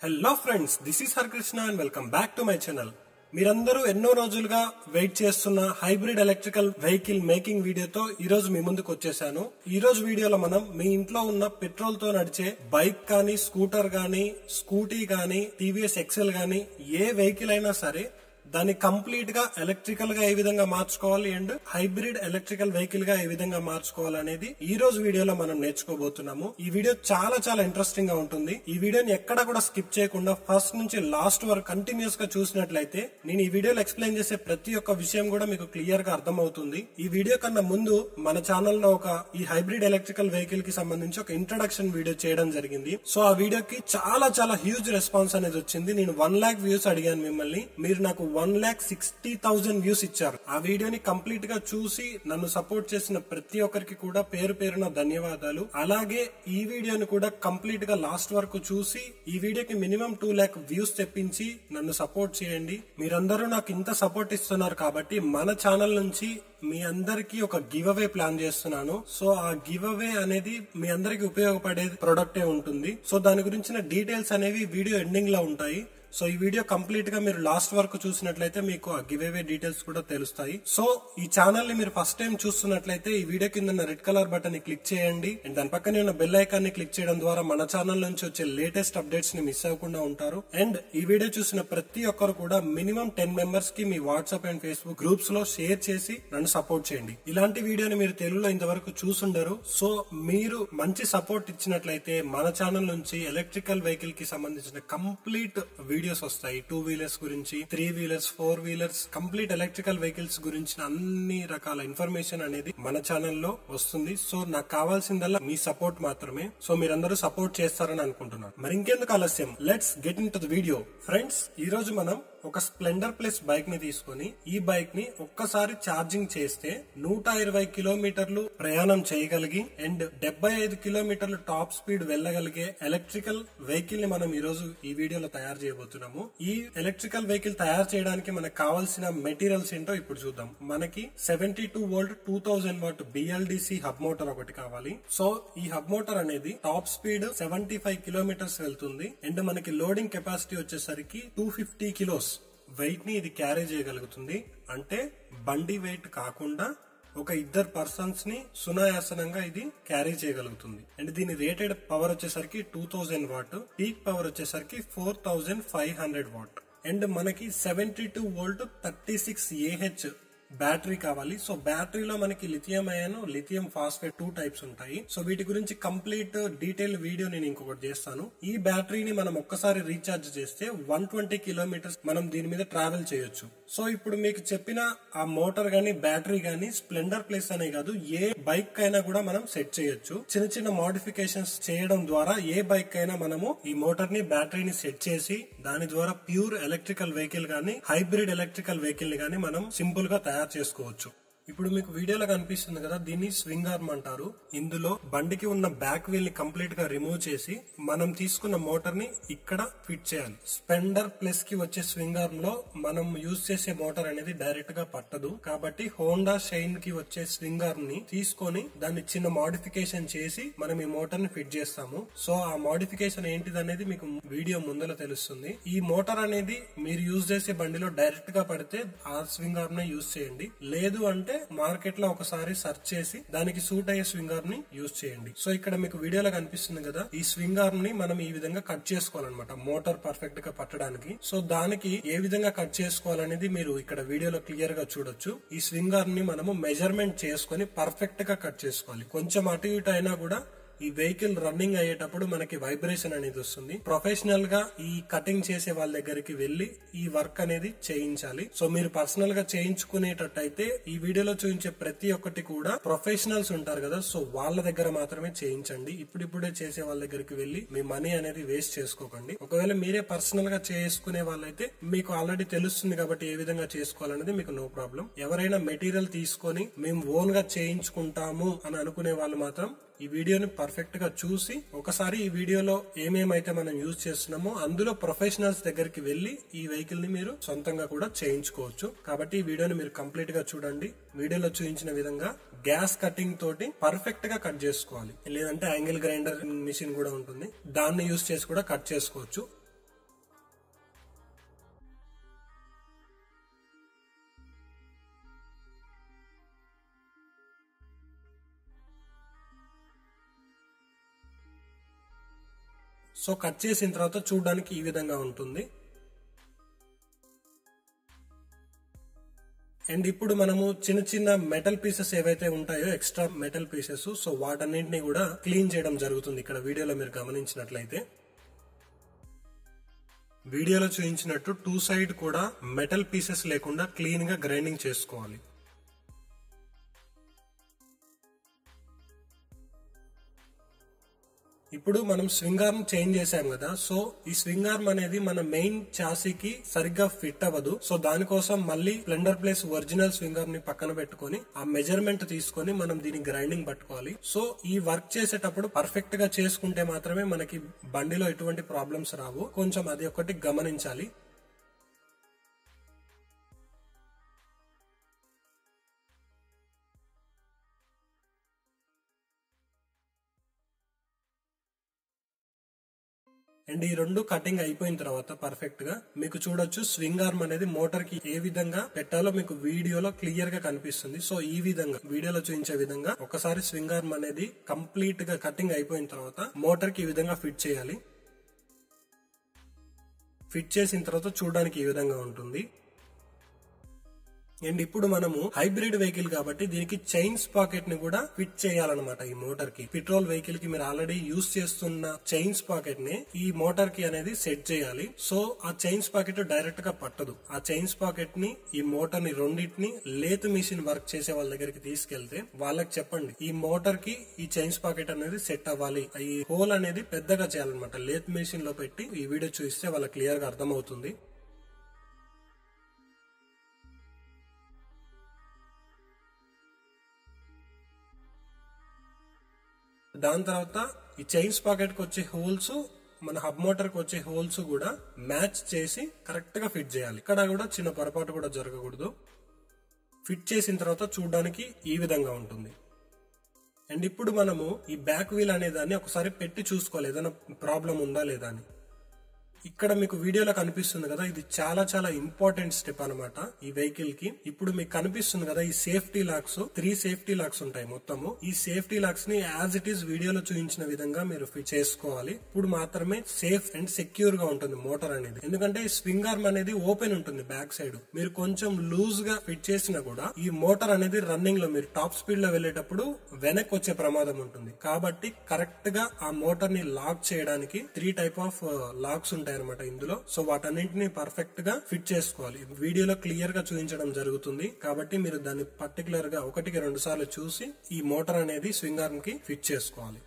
hello friends this is Harikrishna and welcome back to my channel మీరందరూ ఎన్నో రోజులుగా wait చేస్తున్న హైబ్రిడ్ ఎలక్ట్రికల్ వెహికల్ మేకింగ్ వీడియోతో ఈ రోజు మీ ముందుకు వచ్చేసాను ఈ రోజు వీడియోలో మనం మీ ఇంట్లో ఉన్న పెట్రోల్ తో నడిచే బైక్ కానీ స్కూటర్ గానీ స్కూటీ గానీ టీవీఎస్ ఎక్సెల్ గానీ ఏ వెహికల్ అయినా సరే దాన్ని కంప్లీట్ గా ఎలక్ట్రికల్ గా ఏ విధంగా మార్చుకోవాలి అండ్ హైబ్రిడ్ ఎలక్ట్రికల్ వెహికల్ గా ఏ విధంగా మార్చుకోవాలి అనేది ఈ రోజు వీడియోలో మనం నేర్చుకోబోతున్నాము ఈ వీడియో చాలా చాలా ఇంట్రెస్టింగ్ గా ఉంటుంది ఈ వీడియోని ఎక్కడ కూడా స్కిప్ చేయకుండా ఫస్ట్ నుంచి లాస్ట్ వరకు కంటిన్యూస్ గా చూసినట్లయితే నేను ఈ వీడియోలో ఎక్స్ప్లెయిన్ చేసే ప్రతి ఒక్క విషయం కూడా మీకు క్లియర్ గా అర్థమవుతుంది ఈ వీడియో కన్నా ముందు మన ఛానల్ లో ఒక ఈ హైబ్రిడ్ ఎలక్ట్రికల్ వెహికల్ కి సంబంధించి ఒక ఇంట్రడక్షన్ వీడియో చేయడం జరిగింది సో ఆ వీడియోకి చాలా చాలా హ్యూజ్ రెస్పాన్స్ అనేది వచ్చింది నేను వన్ లాక్ వ్యూస్ అడిగాను మిమ్మల్ని మీరు నాకు one lakh sixty thousand views ఇచ్చారు ఆ వీడియోని కంప్లీట్ గా చూసి నన్ను సపోర్ట్ చేసిన ప్రతి ఒక్కరికి కూడా పేరు పేరున ధన్యవాదాలు అలాగే ఈ వీడియోని కూడా కంప్లీట్ గా లాస్ట్ వరకు చూసి ఈ వీడియోకి మినిమం టూ ల్యాక్ వ్యూస్ తెప్పించి నన్ను సపోర్ట్ చేయండి మీరందరూ నాకు ఇంత సపోర్ట్ ఇస్తున్నారు కాబట్టి మన ఛానల్ నుంచి మీ అందరికి ఒక గివ్ అవే ప్లాన్ చేస్తున్నాను సో ఆ గివ్ అవే అనేది మీ అందరికి ఉపయోగపడే ప్రొడక్టే ఉంటుంది సో దాని గురించిన డీటెయిల్స్ అనేవి వీడియో ఎండింగ్ లో ఉంటాయి సో ఈ వీడియో కంప్లీట్ గా మీరు లాస్ట్ వరకు చూసినట్లయితే మీకు ఆ గివ్ అవే డీటెయిల్స్ కూడా తెలుస్తాయి సో ఈ ఛానల్ ని మీరు ఫస్ట్ టైం చూస్తున్నట్లయితే ఈ వీడియో కింద రెడ్ కలర్ బటన్ ని క్లిక్ చేయండి అండ్ దాని పక్కనే ఉన్న బెల్ ఐకాన్ ని క్లిక్ చేయడం ద్వారా మన ఛానల్ నుంచి వచ్చే లేటెస్ట్ అప్డేట్స్ ని మిస్ అవ్వకుండా ఉంటారు అండ్ ఈ వీడియో చూసిన ప్రతి ఒక్కరు కూడా మినిమం టెన్ మెంబర్స్ కి మీ వాట్సాప్ అండ్ ఫేస్బుక్ గ్రూప్స్ లో షేర్ చేసి నన్ను సపోర్ట్ చేయండి ఇలాంటి వీడియోని మీరు తెలుగులో ఇంతవరకు చూసుండరు సో మీరు మంచి సపోర్ట్ ఇచ్చినట్లయితే మన ఛానల్ నుంచి ఎలక్ట్రికల్ వెహికల్ కి సంబంధించిన కంప్లీట్ వీడియోస్ వస్తాయి టూ వీలర్స్ గురించి three wheelers four wheelers complete electrical vehicles గురించిన అన్ని రకాల ఇన్ఫర్మేషన్ అనేది మన ఛానల్లో వస్తుంది సో నాకు కావాల్సిందల్లా మీ సపోర్ట్ మాత్రమే సో మీరందరూ సపోర్ట్ చేస్తారని అనుకుంటున్నాను మరి ఇంకెందుకు ఆలస్యం let's get into the video friends ఈ రోజు మనం ఒక స్ప్లెండర్ ప్లస్ బైక్ ని తీసుకొని ఈ బైక్ ని ఒక్కసారి ఛార్జింగ్ చేస్తే నూట ఇరవై కిలోమీటర్లు ప్రయాణం చేయగలిగి అండ్ డెబ్బై ఐదు కిలోమీటర్లు టాప్ స్పీడ్ వెళ్ళగలిగే ఎలక్ట్రికల్ వెహికల్ ని మనం ఈ రోజు ఈ వీడియోలో తయారు చేయబోతున్నాము ఈ ఎలక్ట్రికల్ వెహికల్ తయారు చేయడానికి మనకు కావాల్సిన మెటీరియల్స్ ఏంటో ఇప్పుడు చూద్దాం మనకి seventy two volt two thousand watt BLDC hub motor ఒకటి కావాలి సో ఈ హబ్ మోటార్ అనేది top speed seventy five kilometres వెళ్తుంది అండ్ మనకి లోడింగ్ కెపాసిటీ వచ్చేసరికి టూ ఫిఫ్టీ కిలోస్ వెయిట్ ని ఇది క్యారీ చేయగలుగుతుంది అంటే బండి వెయిట్ కాకుండా ఒక ఇద్దరు పర్సన్స్ ని సునాయాసనంగా ఇది క్యారీ చేయగలుగుతుంది అండ్ దీని రేటెడ్ పవర్ వచ్చేసరికి two thousand watt peak power వచ్చేసరికి four thousand five hundred watt and మనకి seventy two volt thirty six AH battery కావాలి సో బ్యాటరీలో మనకి lithium ion lithium phosphate two types ఉంటాయి సో వీటి గురించి కంప్లీట్ డీటెయిల్ వీడియో నేను ఇంకొకటి చేస్తాను ఈ బ్యాటరీని మనం ఒక్కసారి రీఛార్జ్ చేస్తే వన్ ట్వంటీ కిలోమీటర్స్ మనం దీని మీద ట్రావెల్ చేయొచ్చు సో ఇప్పుడు మీకు చెప్పిన ఆ మోటార్ గానీ బ్యాటరీ గానీ స్ప్లెండర్ ప్లేస్ అనే కాదు ఏ బైక్ అయినా కూడా మనం సెట్ చేయొచ్చు చిన్న చిన్న మోడిఫికేషన్స్ చేయడం ద్వారా ఏ బైక్ అయినా మనము ఈ మోటార్ ని బ్యాటరీని సెట్ చేసి దాని ద్వారా ప్యూర్ ఎలక్ట్రికల్ వెహికల్ గానీ హైబ్రిడ్ ఎలక్ట్రికల్ వెహికల్ ని గానీ మనం సింపుల్ గా తయారు చేసుకోవచ్చు ఇప్పుడు మీకు వీడియోలో కనిపిస్తుంది కదా దీన్ని స్వింగ్ ఆర్మ్ అంటారు ఇందులో బండికి ఉన్న బ్యాక్ వీల్ ని కంప్లీట్ గా రిమూవ్ చేసి మనం తీసుకున్న మోటార్ ని ఇక్కడ ఫిట్ చేయాలి స్పెండర్ ప్లస్ కి వచ్చే స్వింగ్ ఆర్మ్ లో మనం యూజ్ చేసే మోటార్ అనేది డైరెక్ట్ గా పట్టదు కాబట్టి హోండా షైన్ కి వచ్చే స్వింగ్ ఆర్మ్ ని తీసుకొని దాన్ని చిన్న మోడిఫికేషన్ చేసి మనం ఈ మోటార్ ని ఫిట్ చేస్తాము సో ఆ మోడిఫికేషన్ ఏంటిది అనేది మీకు వీడియో ముందర తెలుస్తుంది ఈ మోటార్ అనేది మీరు యూజ్ చేసే బండిలో డైరెక్ట్ గా పడితే ఆ స్వింగ్ ఆర్మ్ నే యూజ్ చేయండి లేదు అంటే మార్కెట్ లో ఒకసారి సెర్చ్ చేసి దానికి సూట్ అయ్యే స్వింగ్ ఆర్మ్ ని యూజ్ చేయండి సో ఇక్కడ మీకు వీడియోలో కనిపిస్తుంది కదా ఈ స్వింగ్ ఆర్మ్ ని మనం ఈ విధంగా కట్ చేసుకోవాలన్నమాట మోటార్ పర్ఫెక్ట్ గా పట్టడానికి సో దానికి ఏ విధంగా కట్ చేసుకోవాలనేది మీరు ఇక్కడ వీడియోలో క్లియర్ గా చూడొచ్చు ఈ స్వింగ్ ఆర్మ్ ని మనము మెజర్మెంట్ చేసుకొని పర్ఫెక్ట్ గా కట్ చేసుకోవాలి కొంచెం అటు ఇటు అయినా కూడా ఈ వెహికల్ రన్నింగ్ అయ్యేటప్పుడు మనకి వైబ్రేషన్ అనేది వస్తుంది ప్రొఫెషనల్ గా ఈ కటింగ్ చేసే వాళ్ళ దగ్గరికి వెళ్లి ఈ వర్క్ అనేది చేయించాలి సో మీరు పర్సనల్ గా చేయించుకునేటట్టయితే ఈ వీడియోలో చూపించే ప్రతి ఒక్కటి కూడా ప్రొఫెషనల్స్ ఉంటారు కదా సో వాళ్ళ దగ్గర మాత్రమే చేయించండి ఇప్పుడిప్పుడే చేసే వాళ్ళ దగ్గరికి వెళ్లి మీ మనీ అనేది వేస్ట్ చేసుకోకండి ఒకవేళ మీరే పర్సనల్ గా చేసుకునే వాళ్ళైతే మీకు ఆల్రెడీ తెలుస్తుంది కాబట్టి ఏ విధంగా చేసుకోవాలనేది మీకు నో ప్రాబ్లం ఎవరైనా మెటీరియల్ తీసుకొని మేము ఓన్ గా చేయించుకుంటాము అని అనుకునే వాళ్ళు మాత్రం ఈ వీడియోని పర్ఫెక్ట్ గా చూసి ఒకసారి ఈ వీడియోలో ఏమేమైతే మనం యూజ్ చేస్తున్నామో అందులో ప్రొఫెషనల్స్ దగ్గరికి వెళ్లి ఈ వెహికల్ ని మీరు సొంతంగా కూడా చేయించుకోవచ్చు కాబట్టి ఈ వీడియోని మీరు కంప్లీట్ గా చూడండి వీడియోలో చూపించిన విధంగా గ్యాస్ కటింగ్ తోటి పర్ఫెక్ట్ గా కట్ చేసుకోవాలి లేదంటే యాంగిల్ గ్రైండర్ మిషన్ కూడా ఉంటుంది దాన్ని యూజ్ చేసి కూడా కట్ చేసుకోవచ్చు సో కట్ చేసిన తర్వాత చూడడానికి ఈ విధంగా ఉంటుంది అండ్ ఇప్పుడు మనము చిన్న చిన్న మెటల్ పీసెస్ ఏవైతే ఉంటాయో ఎక్స్ట్రా మెటల్ పీసెస్ సో వాటన్నింటినీ కూడా క్లీన్ చేయడం జరుగుతుంది ఇక్కడ వీడియోలో మీరు గమనించినట్లయితే వీడియోలో చూపించినట్టు టూ సైడ్ కూడా మెటల్ పీసెస్ లేకుండా క్లీన్ గా గ్రైండింగ్ చేసుకోవాలి ఇప్పుడు మనం స్వింగ్ ఆర్మ్ చేంజ్ చేసాం కదా సో ఈ స్వింగ్ ఆర్మ్ అనేది మన మెయిన్ చాసీకి సరిగ్గా ఫిట్ అవ్వదు సో దానికోసం మళ్ళీ Splendor place original swing arm ని పక్కన పెట్టుకొని ఆ మెజర్మెంట్ తీసుకొని మనం దీని గ్రైండింగ్ పట్టుకోవాలి సో ఈ వర్క్ చేసేటప్పుడు పర్ఫెక్ట్ గా చేసుకుంటే మాత్రమే మనకి బండిలో ఎటువంటి ప్రాబ్లమ్స్ రావు కొంచెం అది ఒకటి గమనించాలి అండ్ ఈ రెండు కటింగ్ అయిపోయిన తర్వాత పర్ఫెక్ట్ గా మీకు చూడొచ్చు స్వింగ్ ఆర్మ్ అనేది మోటార్ కి ఏ విధంగా పెట్టాలో మీకు వీడియోలో క్లియర్ గా కనిపిస్తుంది సో ఈ విధంగా వీడియోలో చూపించే విధంగా ఒకసారి స్వింగ్ ఆర్మ్ అనేది కంప్లీట్ గా కటింగ్ అయిపోయిన తర్వాత మోటార్ కి ఈ విధంగా ఫిట్ చేయాలి ఫిట్ చేసిన తర్వాత చూడడానికి ఈ విధంగా ఉంటుంది అండ్ ఇప్పుడు మనము హైబ్రిడ్ వెహికల్ కాబట్టి దీనికి చైన్స్ పాకెట్ ని కూడా ఫిట్ చేయాలన్నమాట ఈ మోటార్ కి పెట్రోల్ వెహికల్ కి మీరు ఆల్రెడీ యూస్ చేస్తున్న చైన్స్ పాకెట్ ని ఈ మోటార్ కి అనేది సెట్ చేయాలి సో ఆ చైన్స్ పాకెట్ డైరెక్ట్ గా పట్టదు ఆ చైన్స్ పాకెట్ ని ఈ మోటార్ ని రెండింటిని లేత్ మిషన్ వర్క్ చేసే వాళ్ళ దగ్గరికి తీసుకెళ్తే వాళ్ళకి చెప్పండి ఈ మోటార్ కి ఈ చైన్స్ పాకెట్ అనేది సెట్ అవ్వాలి ఈ హోల్ అనేది పెద్దగా చేయాలన్నమాట లేత్ మిషన్ లో పెట్టి ఈ వీడియో చూస్తే వాళ్ళకి క్లియర్ గా అర్థమవుతుంది దాని తర్వాత ఈ చైన్స్ పాకెట్ కి వచ్చే హోల్స్ మన హబ్ మోటార్ కి వచ్చే హోల్స్ కూడా మ్యాచ్ చేసి కరెక్ట్ గా ఫిట్ చేయాలి ఇక్కడ కూడా చిన్న పొరపాటు కూడా జరగకూడదు ఫిట్ చేసిన తర్వాత చూడడానికి ఈ విధంగా ఉంటుంది అండ్ ఇప్పుడు మనము ఈ బ్యాక్ వీల్ అనే దాన్ని ఒకసారి పెట్టి చూసుకోవాలి ఏదైనా ప్రాబ్లం ఉందా లేదా అని ఇక్కడ మీకు వీడియోలో కనిపిస్తుంది కదా ఇది చాలా చాలా ఇంపార్టెంట్ స్టెప్ అనమాట ఈ వెహికల్ కి ఇప్పుడు మీకు కనిపిస్తుంది కదా ఈ safety locks three safety locks ఉంటాయి మొత్తము ఈ సేఫ్టీ లాక్స్ ని యాజ్ ఇట్ ఈస్ వీడియోలో చూపించిన విధంగా మీరు ఫిట్ చేసుకోవాలి ఇప్పుడు మాత్రమే సేఫ్ అండ్ సెక్యూర్ గా ఉంటుంది మోటార్ అనేది ఎందుకంటే ఈ స్వింగ్ ఆర్మ్ అనేది ఓపెన్ ఉంటుంది బ్యాక్ సైడ్ మీరు కొంచెం లూజ్ గా ఫిట్ చేసినా కూడా ఈ మోటార్ అనేది రన్నింగ్ లో మీరు టాప్ స్పీడ్ లో వెళ్ళేటప్పుడు వెనక్కి వచ్చే ప్రమాదం ఉంటుంది కాబట్టి కరెక్ట్ గా ఆ మోటార్ ని లాక్ చేయడానికి త్రీ టైప్ ఆఫ్ లాక్స్ ఉంటాయి అనమాట ఇందులో సో వాటన్నింటిని పర్ఫెక్ట్ గా ఫిట్ చేసుకోవాలి వీడియోలో క్లియర్ గా చూపించడం జరుగుతుంది కాబట్టి మీరు దాన్ని పర్టికులర్ గా ఒకటికి రెండు సార్లు చూసి ఈ మోటార్ అనేది స్వింగ్ ఆర్మ్ కి ఫిట్ చేసుకోవాలి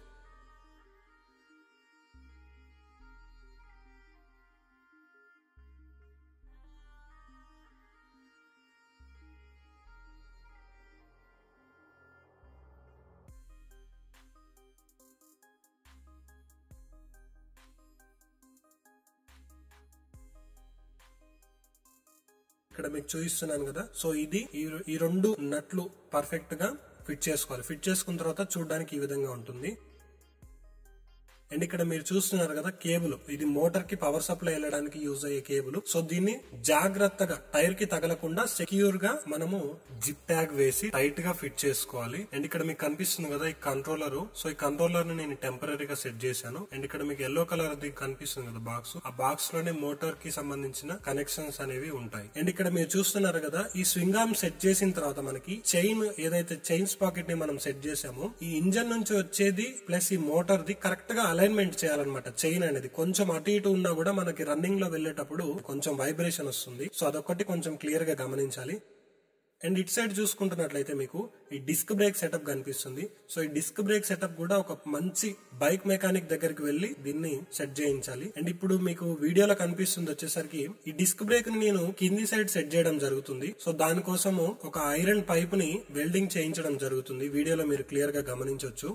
ఇక్కడ మీకు చూపిస్తున్నాను కదా సో ఇది ఈ- ఈ రెండు నట్లు పర్ఫెక్ట్ గా ఫిట్ చేసుకోవాలి ఫిట్ చేసుకున్న తర్వాత చూడడానికి ఈ విధంగా ఉంటుంది అండ్ ఇక్కడ మీరు చూస్తున్నారు కదా కేబుల్ ఇది మోటార్ కి పవర్ సప్లై వెళ్ళడానికి యూజ్ అయ్యే కేబుల్ సో దీన్ని జాగ్రత్తగా టైర్ కి తగలకుండా సెక్యూర్ గా మనము జిప్ ట్యాగ్ వేసి టైట్ గా ఫిట్ చేసుకోవాలి అండ్ ఇక్కడ మీకు కనిపిస్తుంది కదా ఈ కంట్రోలర్ సో ఈ కంట్రోలర్ ని నేను టెంపరీగా సెట్ చేశాను అండ్ ఇక్కడ మీకు ఎల్లో కలర్ ది కనిపిస్తుంది కదా బాక్స్ ఆ బాక్స్ లోనే మోటార్ కి సంబంధించిన కనెక్షన్స్ అనేవి ఉంటాయి అండ్ ఇక్కడ మీరు చూస్తున్నారు కదా ఈ స్వింగ్ ఆర్మ్ సెట్ చేసిన తర్వాత మనకి చైన్ ఏదైతే చైన్స్ పాకెట్ ని మనం సెట్ చేసామో ఈ ఇంజన్ నుంచి వచ్చేది ప్లస్ ఈ మోటార్ ది కరెక్ట్ గా అలైన్మెంట్ చేయాలన్నమాట చైన్ అనేది కొంచెం అటు ఇటు ఉన్నా కూడా మనకి రన్నింగ్ లో వెళ్ళేటప్పుడు కొంచెం వైబ్రేషన్ వస్తుంది సో అదొకటి కొంచెం క్లియర్ గా గమనించాలి అండ్ ఇట్ సైడ్ చూసుకుంటున్నట్లయితే మీకు ఈ డిస్క్ బ్రేక్ సెటప్ కనిపిస్తుంది సో ఈ డిస్క్ బ్రేక్ సెటప్ కూడా ఒక మంచి బైక్ మెకానిక్ దగ్గరికి వెళ్లి దీన్ని సెట్ చేయించాలి అండ్ ఇప్పుడు మీకు వీడియోలో కనిపిస్తుంది వచ్చేసరికి ఈ డిస్క్ బ్రేక్ ని నేను కింది సైడ్ సెట్ చేయడం జరుగుతుంది సో దానికోసము ఒక ఐరన్ పైప్ ని వెల్డింగ్ చేయించడం జరుగుతుంది వీడియోలో మీరు క్లియర్ గా గమనించవచ్చు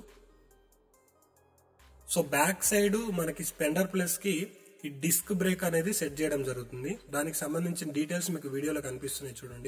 సో బ్యాక్ సైడ్ మనకి స్పెండర్ ప్లస్ కి ఈ డిస్క్ బ్రేక్ అనేది సెట్ చేయడం జరుగుతుంది దానికి సంబంధించిన డీటెయిల్స్ మీకు వీడియోలో కనిపిస్తున్నాయి చూడండి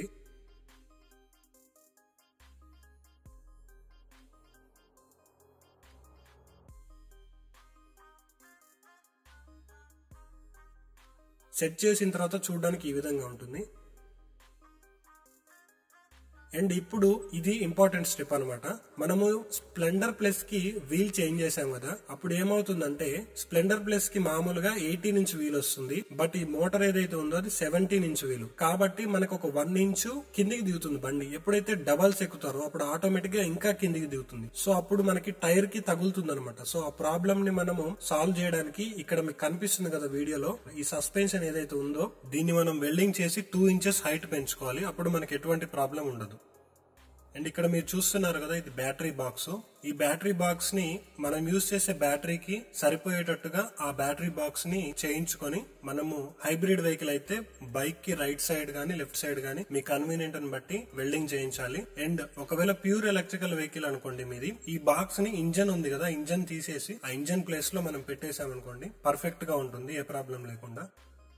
సెట్ చేసిన తర్వాత చూడడానికి ఈ విధంగా ఉంటుంది అండ్ ఇప్పుడు ఇది ఇంపార్టెంట్ స్టెప్ అన్నమాట మనము స్ప్లెండర్ ప్లస్ కి వీల్ చేంజ్ చేసాం కదా అప్పుడు ఏమవుతుందంటే స్ప్లెండర్ ప్లస్ కి మామూలుగా ఎయిటీన్ ఇంచ్ వీల్ వస్తుంది బట్ ఈ మోటార్ ఏదైతే ఉందో అది సెవెంటీన్ ఇంచ్ వీల్ కాబట్టి మనకు ఒక వన్ ఇంచు కిందికి దిగుతుంది బండి ఎప్పుడైతే డబల్స్ ఎక్కుతారో అప్పుడు ఆటోమేటిక్ గా ఇంకా కిందికి దిగుతుంది సో అప్పుడు మనకి టైర్ కి తగులుతుంది అనమాట సో ఆ ప్రాబ్లమ్ ని మనము సాల్వ్ చేయడానికి ఇక్కడ మీకు కనిపిస్తుంది కదా వీడియోలో ఈ సస్పెన్షన్ ఏదైతే ఉందో దీన్ని మనం వెల్డింగ్ చేసి టూ ఇంచెస్ హైట్ పెంచుకోవాలి అప్పుడు మనకి ఎటువంటి ప్రాబ్లం ఉండదు అండ్ ఇక్కడ మీరు చూస్తున్నారు కదా ఇది బ్యాటరీ బాక్స్ ఈ బ్యాటరీ బాక్స్ ని మనం యూజ్ చేసే బ్యాటరీకి సరిపోయేటట్టుగా ఆ బ్యాటరీ బాక్స్ ని చేయించుకొని మనము హైబ్రిడ్ వెహికల్ అయితే బైక్ కి రైట్ సైడ్ గానీ లెఫ్ట్ సైడ్ గానీ మీ కన్వీనియంట్ ని బట్టి వెల్డింగ్ చేయించాలి అండ్ ఒకవేళ ప్యూర్ ఎలక్ట్రికల్ వెహికల్ అనుకోండి మీది ఈ బాక్స్ ని ఇంజన్ ఉంది కదా ఇంజన్ తీసేసి ఆ ఇంజన్ ప్లేస్ లో మనం పెట్టేసాం అనుకోండి పర్ఫెక్ట్ గా ఉంటుంది ఏ ప్రాబ్లం లేకుండా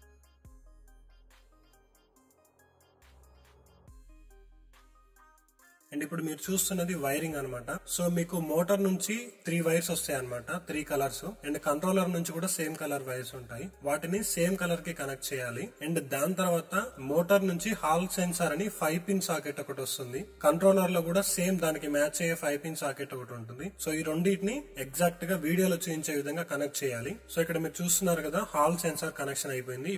అండ్ ఇప్పుడు మీరు చూస్తున్నది వైరింగ్ అనమాట సో మీకు మోటార్ నుంచి త్రీ వైర్స్ వస్తాయి అనమాట త్రీ కలర్స్ అండ్ కంట్రోలర్ నుంచి కూడా సేమ్ కలర్ వైర్స్ ఉంటాయి వాటిని సేమ్ కలర్ కి కనెక్ట్ చేయాలి అండ్ దాని తర్వాత మోటార్ నుంచి హాల్ సెన్సార్ అని ఫైవ్ పిన్ సాకెట్ ఒకటి వస్తుంది కంట్రోలర్ లో కూడా సేమ్ దానికి మ్యాచ్ అయ్యే ఫైవ్ పిన్ సాకెట్ ఒకటి ఉంటుంది సో ఈ రెండింటిని ఎగ్జాక్ట్ గా వీడియోలో చూపించే విధంగా కనెక్ట్ చేయాలి సో ఇక్కడ మీరు చూస్తున్నారు కదా హాల్ సెన్సార్ కనెక్షన్ అయిపోయింది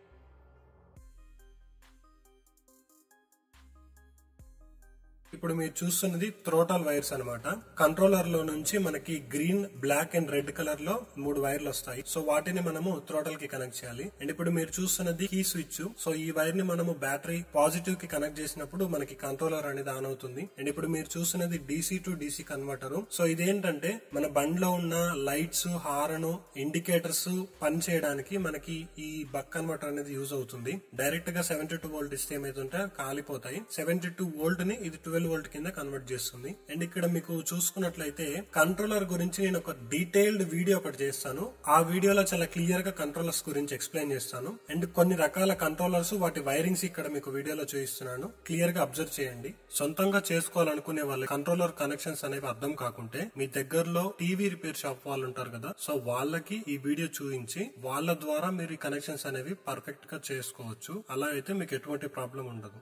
ఇప్పుడు మీరు చూస్తున్నది త్రోటల్ వైర్స్ అనమాట కంట్రోలర్ లో నుంచి మనకి green black and red colour లో మూడు వైర్లు వస్తాయి సో వాటిని మనము త్రోటల్ కి కనెక్ట్ చేయాలి అండ్ ఇప్పుడు మీరు చూస్తున్నది కీ స్విచ్ సో ఈ వైర్ ని మనము బ్యాటరీ పాజిటివ్ కి కనెక్ట్ చేసినప్పుడు మనకి కంట్రోలర్ అనేది ఆన్ అవుతుంది అండ్ ఇప్పుడు మీరు చూస్తున్నది DC to DC converter so ఇదేంటంటే మన బండ్లో ఉన్న లైట్స్ హార్న్ ఇండికేటర్స్ పని చేయడానికి మనకి ఈ బక్ కన్వర్టర్ అనేది యూజ్ అవుతుంది డైరెక్ట్ గా సెవెంటీ టూ వోల్ట్ ఇస్తే ఏమైతుంటే కాలిపోతాయి సెవెంటీ టూ వోల్ట్ ని ఇది ట్వెల్వ్ వోల్ట్ కింద కన్వర్ట్ చేస్తుంది అండ్ ఇక్కడ మీకు చూసుకున్నట్లయితే కంట్రోలర్ గురించి నేను ఒక డీటెయిల్డ్ వీడియో ఒకటి చేస్తాను ఆ వీడియోలో చాలా క్లియర్ గా కంట్రోలర్స్ గురించి ఎక్స్ప్లెయిన్ చేస్తాను అండ్ కొన్ని రకాల కంట్రోలర్స్ వాటి వైరింగ్స్ ఇక్కడ మీకు వీడియోలో చూపిస్తున్నాను క్లియర్ గా అబ్జర్వ్ చేయండి సొంతంగా చేసుకోవాలనుకునే వాళ్ళ కంట్రోలర్ కనెక్షన్స్ అనేవి అర్థం కాకుంటే మీ దగ్గరలో టీవీ రిపేర్ షాప్ వాళ్ళు ఉంటారు కదా సో వాళ్ళకి ఈ వీడియో చూపించి వాళ్ళ ద్వారా మీరు ఈ కనెక్షన్స్ అనేవి పర్ఫెక్ట్ గా చేసుకోవచ్చు అలా అయితే మీకు ఎటువంటి ప్రాబ్లం ఉండదు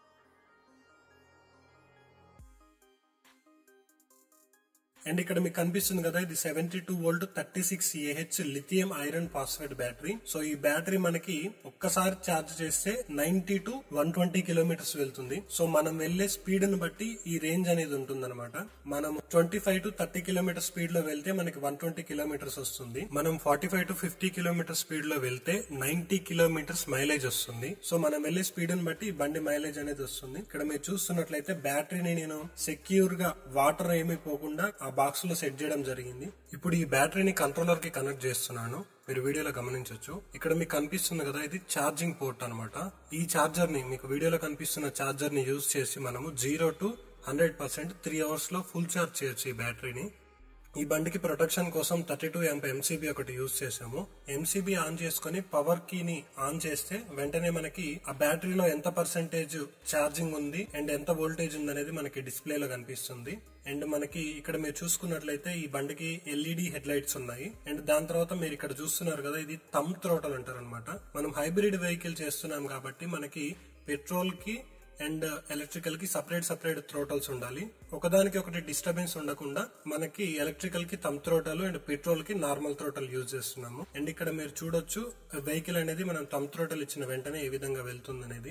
అండ్ ఇక్కడ మీకు కనిపిస్తుంది కదా ఇది seventy two volt thirty six AH lithium iron phosphate battery so ఈ బ్యాటరీ మనకి ఒక్కసారి ఛార్జ్ చేస్తే ninety to one twenty kilometres వెళ్తుంది సో మనం వెళ్లే స్పీడ్ ని బట్టి ఈ రేంజ్ అనేది ఉంటుంది మనం twenty five to thirty kilometre speed లో వెళ్తే మనకి వన్ ట్వంటీ కిలోమీటర్స్ వస్తుంది మనం forty five to fifty kilometre speed లో వెళ్తే నైన్టీ కిలోమీటర్స్ మైలేజ్ వస్తుంది సో మనం వెళ్లే స్పీడ్ ని బట్టి ఈ బండి మైలేజ్ అనేది వస్తుంది ఇక్కడ మీరు చూస్తున్నట్లయితే బ్యాటరీని నేను సెక్యూర్ గా వాటర్ ఏమీ పోకుండా ఆ బాక్స్ లో సెట్ చేయడం జరిగింది ఇప్పుడు ఈ బ్యాటరీని కంట్రోలర్ కి కనెక్ట్ చేస్తున్నాను మీరు వీడియోలో గమనించవచ్చు ఇక్కడ మీకు కనిపిస్తుంది కదా ఇది ఛార్జింగ్ పోర్ట్ అనమాట ఈ ఛార్జర్ ని మీకు వీడియోలో కనిపిస్తున్న ఛార్జర్ ని యూజ్ చేసి మనము zero to hundred percent three hours లో ఫుల్ ఛార్జ్ చేయొచ్చు ఈ బ్యాటరీని ఈ బండికి ప్రొటెక్షన్ కోసం థర్టీ టూ ఎంపీ ఎంసీబీ ఒకటి యూజ్ చేసాము ఎంసీబీ ఆన్ చేసుకుని పవర్ కీని ఆన్ చేస్తే వెంటనే మనకి ఆ బ్యాటరీలో ఎంత పర్సెంటేజ్ ఛార్జింగ్ ఉంది అండ్ ఎంత వోల్టేజ్ ఉంది అనేది మనకి డిస్ప్లేలో కనిపిస్తుంది అండ్ మనకి ఇక్కడ మీరు చూసుకున్నట్లయితే ఈ బండికి ఎల్ఈడి హెడ్ లైట్స్ ఉన్నాయి అండ్ దాని తర్వాత మీరు ఇక్కడ చూస్తున్నారు కదా ఇది తమ్ త్రోటల్ అంటారు అనమాట మనం హైబ్రిడ్ వెహికల్ చేస్తున్నాం కాబట్టి మనకి పెట్రోల్ కి అండ్ ఎలక్ట్రికల్ కి సపరేట్ సపరేట్ థ్రోటల్స్ ఉండాలి ఒకదానికి ఒకటి డిస్టర్బెన్స్ ఉండకుండా మనకి ఎలక్ట్రికల్ కి తమ్ థ్రోటల్ అండ్ పెట్రోల్ కి నార్మల్ థ్రోటల్ యూజ్ చేస్తున్నాము అండ్ ఇక్కడ మీరు చూడొచ్చు వెహికల్ అనేది మనం తమ్ థ్రోటల్ ఇచ్చిన వెంటనే ఏ విధంగా వెళ్తుంది అనేది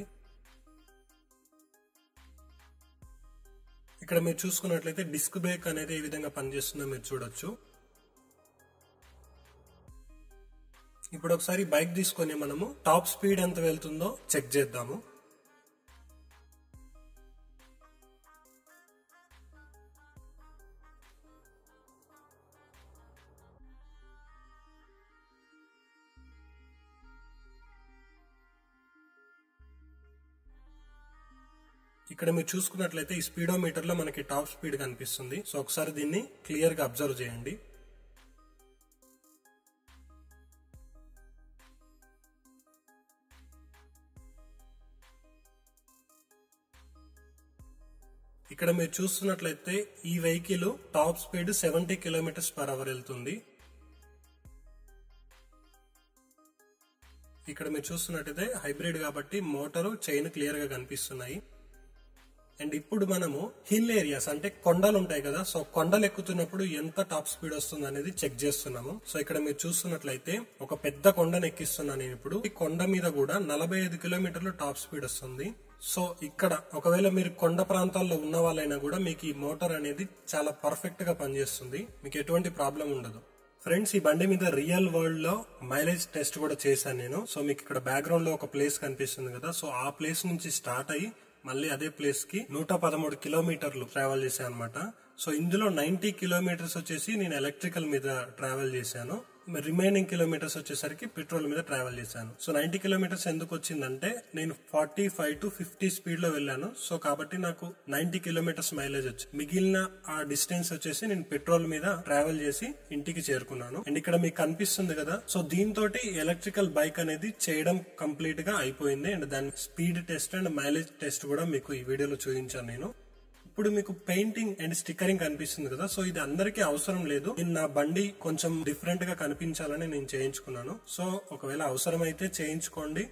ఇక్కడ మీరు చూసుకున్నట్లయితే డిస్క్ బ్రేక్ అనేది ఏ విధంగా పనిచేస్తుందో మీరు చూడొచ్చు ఇప్పుడు ఒకసారి బైక్ తీసుకొని మనము టాప్ స్పీడ్ ఎంత వెళ్తుందో చెక్ చేద్దాము ఇక్కడ మీరు చూసుకున్నట్లయితే ఈ స్పీడోమీటర్ లో మనకి టాప్ స్పీడ్ కనిపిస్తుంది సో ఒకసారి దీన్ని క్లియర్ గా అబ్జర్వ్ చేయండి ఇక్కడ మీరు చూస్తున్నట్లయితే ఈ vehicle top speed seventy kilometres per hour వెళ్తుంది ఇక్కడ మీరు చూస్తున్నట్టయితే హైబ్రిడ్ కాబట్టి మోటారు చైన్ క్లియర్ గా కనిపిస్తున్నాయి అండ్ ఇప్పుడు మనము హిల్ ఏరియాస్ అంటే కొండలు ఉంటాయి కదా సో కొండలు ఎక్కుతున్నప్పుడు ఎంత టాప్ స్పీడ్ వస్తుంది అనేది చెక్ చేస్తున్నాము సో ఇక్కడ మీరు చూస్తున్నట్లయితే ఒక పెద్ద కొండను ఎక్కిస్తున్నాను నేను ఇప్పుడు ఈ కొండ మీద కూడా నలభై ఐదు కిలోమీటర్లు టాప్ స్పీడ్ వస్తుంది సో ఇక్కడ ఒకవేళ మీరు కొండ ప్రాంతాల్లో ఉన్న వాళ్ళైనా కూడా మీకు ఈ మోటార్ అనేది చాలా పర్ఫెక్ట్ గా పనిచేస్తుంది మీకు ఎటువంటి ప్రాబ్లం ఉండదు ఫ్రెండ్స్ ఈ బండి మీద రియల్ వరల్డ్ లో మైలేజ్ టెస్ట్ కూడా చేశాను నేను సో మీకు ఇక్కడ బ్యాక్గ్రౌండ్ లో ఒక ప్లేస్ కనిపిస్తుంది కదా సో ఆ ప్లేస్ నుంచి స్టార్ట్ అయ్యి మళ్ళీ అదే ప్లేస్ కి నూట పదమూడు కిలోమీటర్లు ట్రావెల్ చేశాను అనమాట సో ఇందులో నైన్టీ కిలోమీటర్స్ వచ్చేసి నేను ఎలక్ట్రికల్ మీద ట్రావెల్ చేశాను రిమైనింగ్ కిలోమీటర్స్ వచ్చేసరికి పెట్రోల్ మీద ట్రావెల్ చేశాను సో నైన్టీ కిలోమీటర్స్ ఎందుకు వచ్చిందంటే నేను forty five to fifty speed లో వెళ్ళాను సో కాబట్టి నాకు నైన్టీ కిలోమీటర్స్ మైలేజ్ వచ్చింది మిగిలిన ఆ డిస్టెన్స్ వచ్చేసి నేను పెట్రోల్ మీద ట్రావెల్ చేసి ఇంటికి చేరుకున్నాను అండ్ ఇక్కడ మీకు కనిపిస్తుంది కదా సో దీంతో ఎలక్ట్రికల్ బైక్ అనేది చేయడం కంప్లీట్ గా అయిపోయింది అండ్ దాని speed test and mileage test కూడా మీకు ఈ వీడియోలో చూపించాను నేను ఇప్పుడు మీకు పెయింటింగ్ అండ్ స్టిక్కరింగ్ కనిపిస్తుంది కదా సో ఇది అందరికీ అవసరం లేదు నేను నా బండి కొంచెం డిఫరెంట్ గా కనిపించాలని నేను చేయించుకున్నాను సో ఒకవేళ అవసరమైతే చేయించుకోండి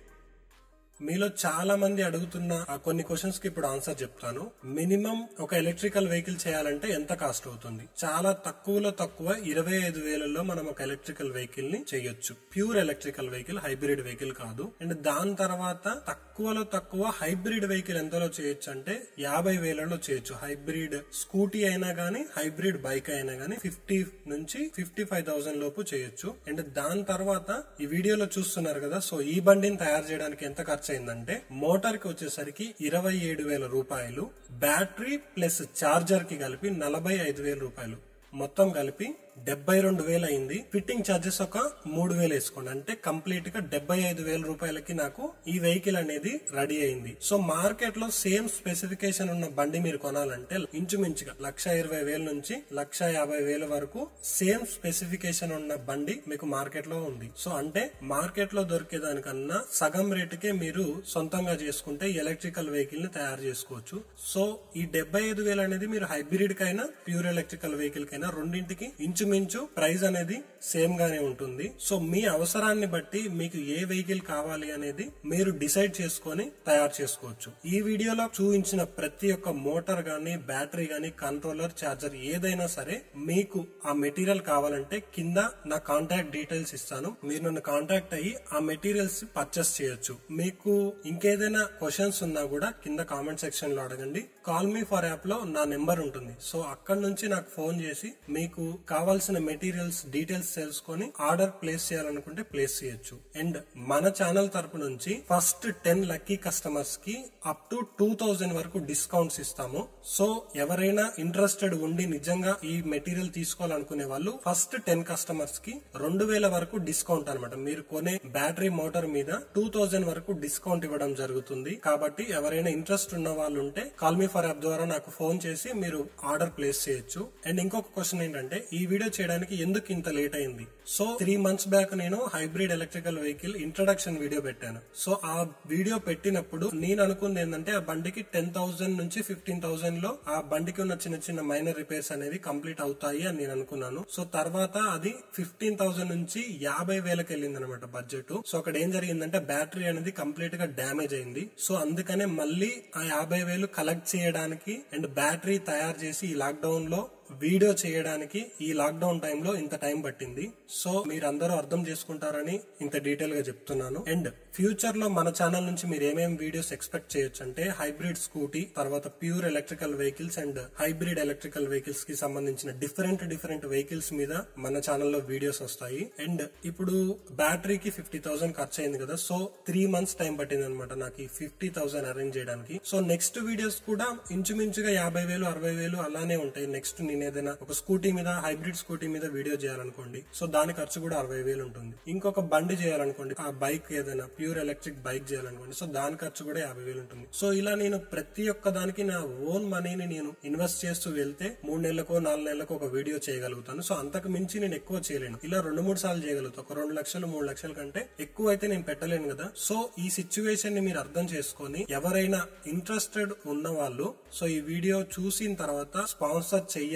మీలో చాలా మంది అడుగుతున్న ఆ కొన్ని క్వశ్చన్స్ కి ఇప్పుడు ఆన్సర్ చెప్తాను మినిమం ఒక ఎలక్ట్రికల్ వెహికల్ చేయాలంటే ఎంత కాస్ట్ అవుతుంది చాలా తక్కువలో తక్కువ ఇరవై ఐదు వేలలో మనం ఒక ఎలక్ట్రికల్ వెహికల్ ని చేయొచ్చు pure electrical vehicle hybrid vehicle కాదు అండ్ దాని తర్వాత తక్కువలో తక్కువ హైబ్రిడ్ వెహికల్ ఎంతలో చేయొచ్చు అంటే యాభై వేలలో చేయొచ్చు హైబ్రిడ్ స్కూటీ అయినా గానీ హైబ్రిడ్ బైక్ అయినా గానీ ఫిఫ్టీ నుంచి ఫిఫ్టీ ఫైవ్ థౌసండ్ లోపు చేయొచ్చు అండ్ దాని తర్వాత ఈ వీడియోలో చూస్తున్నారు కదా సో ఈ బండిని తయారు చేయడానికి ఎంత ఖర్చు అయిందంటే మోటార్ కి వచ్చేసరికి ఇరవై ఏడు వేల రూపాయలు బ్యాటరీ ప్లస్ చార్జర్ కి కలిపి నలభై ఐదు వేల రూపాయలు మొత్తం కలిపి డెబ్బై రెండు వేలు అయింది ఫిట్టింగ్ ఛార్జెస్ ఒక మూడు వేలు వేసుకోండి అంటే కంప్లీట్ గా డెబ్బై ఐదు వేల రూపాయలకి నాకు ఈ వెహికల్ అనేది రెడీ అయింది సో మార్కెట్ లో సేమ్ స్పెసిఫికేషన్ ఉన్న బండి మీరు కొనాలంటే ఇంచుమించుగా లక్ష ఇరవై వేల నుంచి లక్ష యాభై వేల వరకు సేమ్ స్పెసిఫికేషన్ ఉన్న బండి మీకు మార్కెట్ లో ఉంది సో అంటే మార్కెట్ లో దొరికే దానికన్నా సగం రేటుకే మీరు సొంతంగా చేసుకుంటే ఎలక్ట్రికల్ వెహికల్ ని తయారు చేసుకోవచ్చు సో ఈ డెబ్బై ఐదు వేలు అనేది మీరు హైబ్రిడ్ కైనా ప్యూర్ ఎలక్ట్రికల్ వెహికల్ కైనా రెండింటికి ఇంచుమించు ప్రైస్ అనేది సేమ్ గానే ఉంటుంది సో మీ అవసరాన్ని బట్టి మీకు ఏ వెహికల్ కావాలి అనేది మీరు డిసైడ్ చేసుకొని తయారు చేసుకోవచ్చు ఈ వీడియోలో చూపించిన ప్రతి ఒక్క మోటార్ గానీ బ్యాటరీ గానీ కంట్రోలర్ చార్జర్ ఏదైనా సరే మీకు ఆ మెటీరియల్ కావాలంటే కింద నా కాంటాక్ట్ డీటెయిల్స్ ఇస్తాను మీరు నన్ను కాంటాక్ట్ అయ్యి ఆ మెటీరియల్స్ పర్చేస్ చేయొచ్చు మీకు ఇంకేదైనా క్వశ్చన్స్ ఉన్నా కూడా కింద కామెంట్ సెక్షన్ లో అడగండి కాల్ మీ ఫర్ యాప్ లో నా నెంబర్ ఉంటుంది సో అక్కడ నుంచి నాకు ఫోన్ చేసి మీకు కావాల్సిన మెటీరియల్స్ డీటెయిల్స్ తెలుసుకొని ఆర్డర్ ప్లేస్ చేయాలనుకుంటే ప్లేస్ చేయొచ్చు అండ్ మన ఛానల్ తరపు నుంచి ఫస్ట్ టెన్ లక్కీ కస్టమర్స్ కి అప్ టు టూ థౌజండ్ వరకు డిస్కౌంట్స్ ఇస్తాము సో ఎవరైనా ఇంట్రెస్టెడ్ ఉండి నిజంగా ఈ మెటీరియల్ తీసుకోవాలనుకునే వాళ్ళు ఫస్ట్ టెన్ కస్టమర్స్ కి రెండు వేల వరకు డిస్కౌంట్ అనమాట మీరు కొనే బ్యాటరీ మోటార్ మీద టూ థౌజండ్ వరకు డిస్కౌంట్ ఇవ్వడం జరుగుతుంది కాబట్టి ఎవరైనా ఇంట్రెస్ట్ ఉన్న వాళ్ళు ఉంటే కాల్ మీ ఫర్ యాప్ ద్వారా నాకు ఫోన్ చేసి మీరు ఆర్డర్ ప్లేస్ చేయొచ్చు అండ్ ఇంకొక క్వశ్చన్ ఏంటంటే ఈ వీడియో చేయడానికి ఎందుకు ఇంత లేట్ అయింది సో త్రీ మంత్స్ బ్యాక్ నేను hybrid electrical vehicle introduction video పెట్టాను సో ఆ వీడియో పెట్టినప్పుడు నేను అనుకుంది ఏంటంటే ఆ బండికి టెన్ థౌసండ్ నుంచి ఫిఫ్టీన్ థౌసండ్ లో ఆ బండికి ఉన్న చిన్న చిన్న మైనర్ రిపేర్స్ అనేవి కంప్లీట్ అవుతాయి అని నేను అనుకున్నాను సో తర్వాత అది ఫిఫ్టీన్ థౌసండ్ నుంచి యాభై వేలకు వెళ్ళింది అనమాట బడ్జెట్ సో అక్కడ ఏం జరిగిందంటే బ్యాటరీ అనేది కంప్లీట్ గా డ్యామేజ్ అయింది సో అందుకనే మళ్ళీ ఆ యాభై వేలు కలెక్ట్ చేయడానికి అండ్ బ్యాటరీ తయారు చేసి ఈ లాక్డౌన్ లో వీడియో చేయడానికి ఈ లాక్డౌన్ టైంలో ఇంత టైం పట్టింది సో మీరందరూ అర్థం చేసుకుంటారని ఇంత డీటెయిల్ గా చెప్తున్నాను అండ్ ఫ్యూచర్ లో మన ఛానల్ నుంచి మీరు ఏమేమి వీడియోస్ ఎక్స్పెక్ట్ చేయొచ్చు అంటే హైబ్రిడ్ స్కూటీ తర్వాత pure electrical vehicles and hybrid electrical vehicles కి సంబంధించిన డిఫరెంట్ డిఫరెంట్ వెహికల్స్ మీద మన ఛానల్లో వీడియోస్ వస్తాయి అండ్ ఇప్పుడు బ్యాటరీకి ఫిఫ్టీ థౌసండ్ ఖర్చు అయింది కదా సో త్రీ మంత్స్ టైం పట్టింది అనమాట నాకు ఈ ఫిఫ్టీ థౌసండ్ అరేంజ్ చేయడానికి సో నెక్స్ట్ వీడియోస్ కూడా ఇంచుమించుగా యాభై వేలు అరవై వేలు అలానే ఉంటాయి నెక్స్ట్ నేను ఏదైనా ఒక స్కూటీ మీద హైబ్రిడ్ స్కూటీ మీద వీడియో చేయాలనుకోండి సో దాని ఖర్చు కూడా అరవై వేలు ఉంటుంది ఇంకొక బండి చేయాలనుకోండి ఆ బైక్ ఏదైనా ప్యూర్ ఎలక్ట్రిక్ బైక్ చేయాలనుకోండి సో దాని ఖర్చు కూడా యాభై వేలు ఉంటుంది సో ఇలా నేను ప్రతి ఒక్క దానికి నా ఓన్ మనీని నేను ఇన్వెస్ట్ చేస్తూ వెళ్తే మూడు నెలలకో నాలుగు నెలలకు ఒక వీడియో చేయగలుగుతాను సో అంతకు మించి నేను ఎక్కువ చేయలేను ఇలా రెండు మూడు సార్లు చేయగలుగుతాను ఒక రెండు లక్షలు మూడు లక్షల కంటే ఎక్కువ అయితే నేను పెట్టలేను కదా సో ఈ సిచ్యువేషన్ ని మీరు అర్థం చేసుకొని ఎవరైనా ఇంట్రెస్టెడ్ ఉన్న వాళ్ళు సో ఈ వీడియో చూసిన తర్వాత స్పాన్సర్ చెయ్యాలి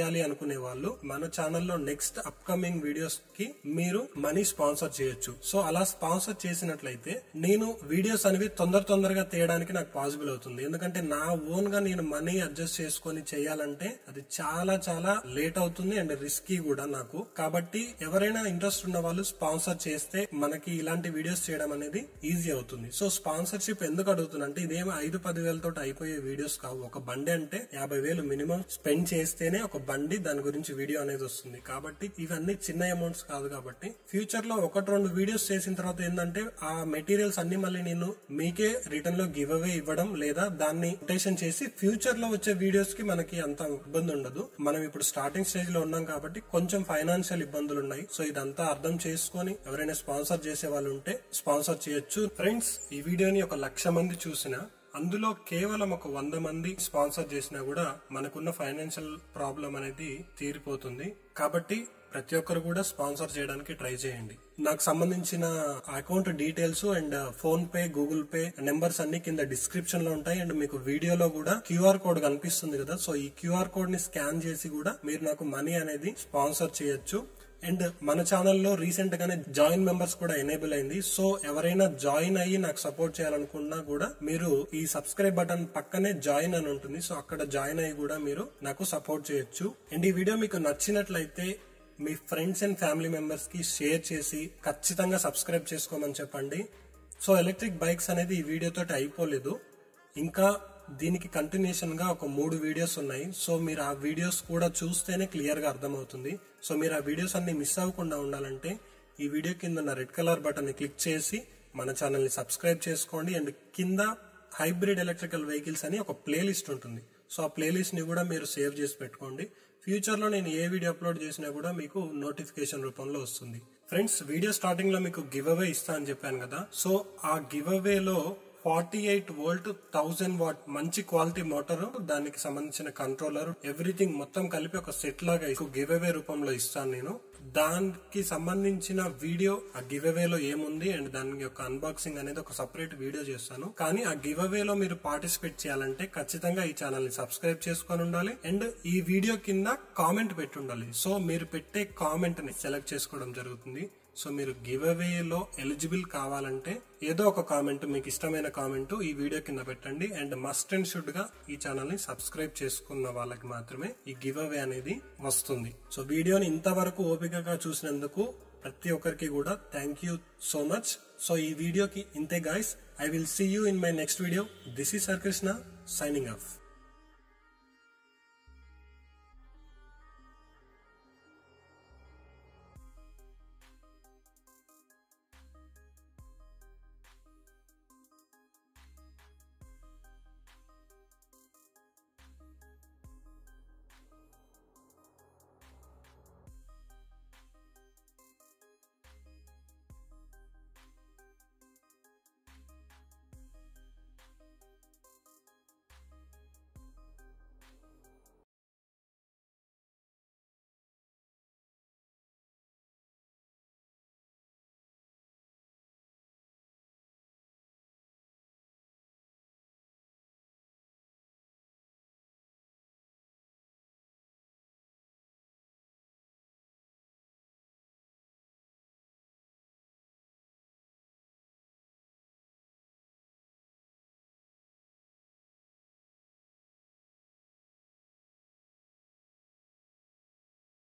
చేయాలి అనుకునే వాళ్ళు మన ఛానల్లో నెక్స్ట్ అప్కమింగ్ వీడియోస్ కి మీరు మనీ స్పాన్సర్ చేయొచ్చు సో అలా స్పాన్సర్ చేసినట్లయితే నేను వీడియోస్ అనేవి తొందర తొందరగా తీయడానికి నాకు పాసిబుల్ అవుతుంది ఎందుకంటే నా ఓన్ గా నేను మనీ అడ్జస్ట్ చేసుకొని చేయాలంటే అది చాలా చాలా లేట్ అవుతుంది అండ్ రిస్కీ కూడా నాకు కాబట్టి ఎవరైనా ఇంట్రెస్ట్ ఉన్న వాళ్ళు స్పాన్సర్ చేస్తే మనకి ఇలాంటి వీడియోస్ చేయడం అనేది ఈజీ అవుతుంది సో స్పాన్సర్షిప్ ఎందుకు అడుగుతుందంటే ఇదేమి ఐదు పది వేలతో అయిపోయే వీడియోస్ కావు ఒక బండి అంటే యాభై వేలు మినిమం స్పెండ్ చేస్తేనే ఒక బండి దాని గురించి వీడియో అనేది వస్తుంది కాబట్టి ఇవన్నీ చిన్న అమౌంట్స్ కాదు కాబట్టి ఫ్యూచర్ లో ఒకటి రెండు వీడియోస్ చేసిన తర్వాత ఏంటంటే ఆ మెటీరియల్స్ అన్ని మళ్ళీ నేను మీకే రిటర్న్ లో గివ్ అవే ఇవ్వడం లేదా దాన్ని రొటేషన్ చేసి ఫ్యూచర్ లో వచ్చే వీడియోస్ కి మనకి అంత ఇబ్బంది ఉండదు మనం ఇప్పుడు స్టార్టింగ్ స్టేజ్ లో ఉన్నాం కాబట్టి కొంచెం ఫైనాన్షియల్ ఇబ్బందులు ఉన్నాయి సో ఇదంతా అర్థం చేసుకొని ఎవరైనా స్పాన్సర్ చేసే వాళ్ళు ఉంటే స్పాన్సర్ చేయొచ్చు ఫ్రెండ్స్ ఈ వీడియోని ఒక లక్ష మంది చూసినా అందులో కేవలం ఒక వంద మంది స్పాన్సర్ చేసినా కూడా మనకున్న ఫైనాన్షియల్ ప్రాబ్లం అనేది తీరిపోతుంది కాబట్టి ప్రతి ఒక్కరు కూడా స్పాన్సర్ చేయడానికి ట్రై చేయండి నాకు సంబంధించిన account details and PhonePe Google Pay numbers అన్ని కింద డిస్క్రిప్షన్ లో ఉంటాయి అండ్ మీకు వీడియోలో కూడా క్యూఆర్ కోడ్ కనిపిస్తుంది కదా సో ఈ క్యూఆర్ కోడ్ ని స్కాన్ చేసి కూడా మీరు నాకు మనీ అనేది స్పాన్సర్ చేయొచ్చు అండ్ మన ఛానల్లో రీసెంట్ గానే జాయిన్ మెంబర్స్ కూడా ఎనేబుల్ అయింది సో ఎవరైనా జాయిన్ అయ్యి నాకు సపోర్ట్ చేయాలనుకున్నా కూడా మీరు ఈ సబ్స్క్రైబ్ బటన్ పక్కనే జాయిన్ అని ఉంటుంది సో అక్కడ జాయిన్ అయ్యి కూడా మీరు నాకు సపోర్ట్ చేయొచ్చు అండ్ ఈ వీడియో మీకు నచ్చినట్లయితే మీ ఫ్రెండ్స్ అండ్ ఫ్యామిలీ మెంబర్స్ కి షేర్ చేసి ఖచ్చితంగా సబ్స్క్రైబ్ చేసుకోమని చెప్పండి సో ఎలక్ట్రిక్ బైక్స్ అనేది ఈ వీడియోతో అయిపోలేదు ఇంకా దీనికి కంటిన్యూషన్ గా ఒక మూడు వీడియోస్ ఉన్నాయి సో మీరు ఆ వీడియోస్ కూడా చూస్తేనే క్లియర్ గా అర్థమవుతుంది సో మీరు ఆ వీడియోస్ అన్ని మిస్ అవ్వకుండా ఉండాలంటే ఈ వీడియో కింద ఉన్న రెడ్ కలర్ బటన్ ని క్లిక్ చేసి మన ఛానల్ ని సబ్స్క్రైబ్ చేసుకోండి అండ్ కింద హైబ్రిడ్ ఎలక్ట్రికల్ వెహికల్స్ అని ఒక ప్లేలిస్ట్ ఉంటుంది సో ఆ ప్లేలిస్ట్ ని కూడా మీరు సేవ్ చేసి పెట్టుకోండి ఫ్యూచర్ లో నేను ఏ వీడియో అప్లోడ్ చేసినా కూడా మీకు నోటిఫికేషన్ రూపంలో వస్తుంది ఫ్రెండ్స్ వీడియో స్టార్టింగ్ లో మీకు గివ్ అవే ఇస్తా అని చెప్పాను కదా సో ఆ గివ్ అవేలో forty eight volt thousand watt మంచి క్వాలిటీ మోటార్ దానికి సంబంధించిన కంట్రోలర్ ఎవ్రీథింగ్ మొత్తం కలిపి ఒక సెట్ లాగా గివ్ అవే రూపంలో ఇస్తాను నేను దానికి సంబంధించిన వీడియో ఆ గివ్ అవేలో ఏముంది అండ్ దాని యొక్క అన్బాక్సింగ్ అనేది ఒక సపరేట్ వీడియో చేస్తాను కానీ ఆ గివ్ అవేలో మీరు పార్టిసిపేట్ చేయాలంటే ఖచ్చితంగా ఈ ఛానల్ ని సబ్స్క్రైబ్ చేసుకొని ఉండాలి అండ్ ఈ వీడియో కింద కామెంట్ పెట్టి ఉండాలి సో మీరు పెట్టే కామెంట్ ని సెలెక్ట్ చేసుకోవడం జరుగుతుంది సో మీరు గివ్ అవేలో ఎలిజిబుల్ కావాలంటే ఏదో ఒక కామెంట్ మీకు ఇష్టమైన కామెంట్ ఈ వీడియో కింద పెట్టండి అండ్ మస్ట్ అండ్ షుడ్ గా ఈ ఛానల్ ని సబ్స్క్రైబ్ చేసుకున్న వాళ్ళకి మాత్రమే ఈ గివ్ అవే అనేది వస్తుంది సో వీడియోని ఇంతవరకు ఓపికగా చూసినందుకు ప్రతి ఒక్కరికి కూడా thank you so much so ఈ వీడియోకి ఇంతే guys I will see you in my next video this is Hari Krishna signing of